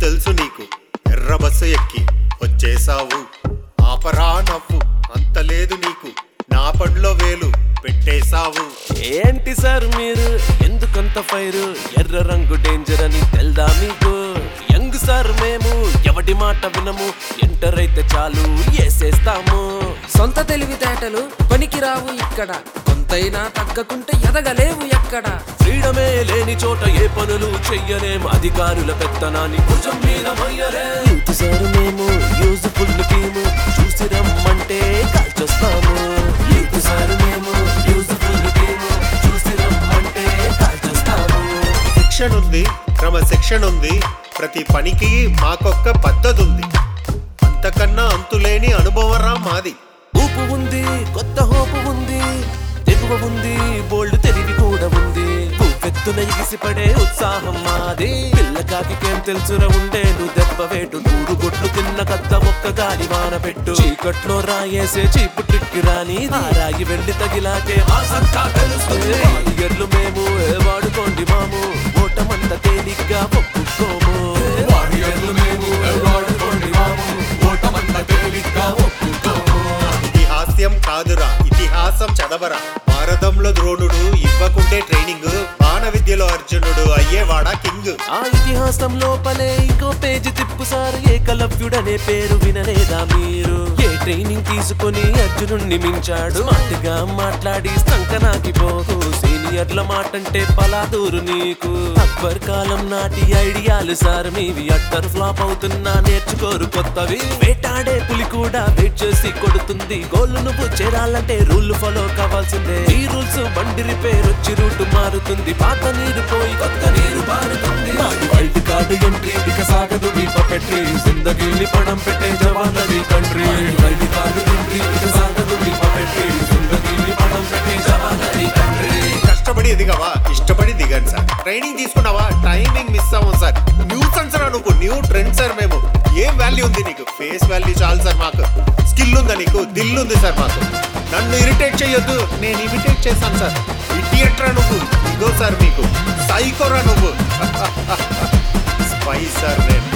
తెలుసు నీకు ఎర్ర బస్సు ఎక్కి వచ్చేసావు ఆపరా నవ్వు అంత లేదు నీకు నా పండ్లో వేలు పెట్టేశావు ఏంటి సార్ మీరు ఎందుకంత ఫైర్ ఎర్ర రంగు డేంజర్ అని తెల్దా మీకు యంగ్ సార్ మేము ఎవడి మాట వినము ఎంటర్ అయితే చాలు వేసేస్తాము సొంత తెలివితేటలు పనికిరావు ఇక్కడ కొంతైనా తగ్గకుంటే ఎదగలేవు ఎక్కడ ఫ్రీడమే లేని చోట ఏ పనులు చెయ్యలేం అధికారుల పెత్తనాన్ని భుజం మీద మొయ్యలే యూత్ సార్ మేము యూజ్ఫుల్ టీము చూసి రమ్మంటే కాల్చొస్తాము యూత్ సార్ మేము యూజ్ఫుల్ టీము చూసి రమ్మంటే కాల్చొస్తాము శిక్షణ ఉంది క్రమశిక్షణ ఉంది ప్రతి పనికి మాకొక్క పద్ధతి ఉంది అంతకన్నా అంతులేని అనుభవరా మాది ఊపు ఉంది కొత్త హోపు ఉంది తెగువ ఉంది బోల్డ్ తెలివి కూడా ఉంది ఉవ్వెత్తున ఎగిసిపడే ఉత్సాహం మాది పిల్లకాకికేం తెలుసురా ఉండేను దెబ్బ వేటు నూరు గొడ్లు తిన్న కత్త ఒక్క గాలి వాన పెట్టు చీకట్లో రాయేసే చీపు ట్రిక్ రాని ఆ రాయి వెళ్ళి తగిలాకే మా సత్తా తెలుస్తుంది వారియర్లు మేము ఏ వాడుకోండి మాము ఓటమంత తేలిగ్గా ఒప్పుకోము వారియర్లు మేము ఏ వాడుకోండి మాము ఓటమంత తేలిగ్గా ఒప్పుకోము ఇది హాస్యం కాదురా ఇతిహాసం చదవరా భారతంలో ద్రోణుడు ఇవ్వకుండే ట్రైనింగ్ బాణ విద్యలో అర్జునుడు అయ్యేవాడా కింగ్ ఆ ఇతిహాసం లోపలే ఇంకో పేజీ తిప్పు సార్ ఏకలవ్యుడనే పేరు వినలేదా మీరు ఏ ట్రైనింగ్ తీసుకొని అర్జునుణ్ణి మించాడు మాటగా మాట్లాడి సంకనాకి పోకు సీనియర్ల మాటంటే పలాదూరు నీకు అక్బర్ కాలం నాటి ఐడియాలు సార్ మీవి అట్టర్ ఫ్లాప్ అవుతున్నా నేర్చుకోరు కొత్తవి వేటాడే పులి కూడా వెయిట్ చేసి కొడుతుంది గోళ్ళు నువ్వు చేరాలంటే రూల్ ఫాలో కావాల్సిందే ఈ రూల్స్ బండి రిపేర్ వచ్చి రూట్ మారుతుంది పాత నీరు పోయి కొత్త నీరు మారుతుంది వైల్డ్ కార్డు ఎంట్రీ ఇక సాగదు మీ పపెట్రీ జిందగీని పడం పెట్టే జవాన్లది కంట్రీ వైల్డ్ కార్డు ఎంట్రీ ఇక సాగదు మీ పపెట్రీ జిందగీని పడం పెట్టే జవాన్లది కంట్రీ కష్టపడి దిగవా ఇష్టపడి దిగండి సార్ ట్రైనింగ్ తీసుకున్నావా టైమింగ్ మిస్ అవ్వం సార్ న్యూ సెన్సర్ నువ్వు న్యూ ట్రెండ్ సార్ మేము ఏం వాల్యూ ఉంది నీకు ఫేస్ వాల్యూ చాలు సార్ మాకు స్కిల్ ఉందా నీకు దిల్ ఉంది సార్ మాకు నన్ను ఇరిటేట్ చేయొద్దు నేను ఇమిటేట్ చేశాను సార్ ఇడియట్రా నువ్వు ఇగో సార్ మీకు సైకోరా నువ్వు స్పై సార్ నేను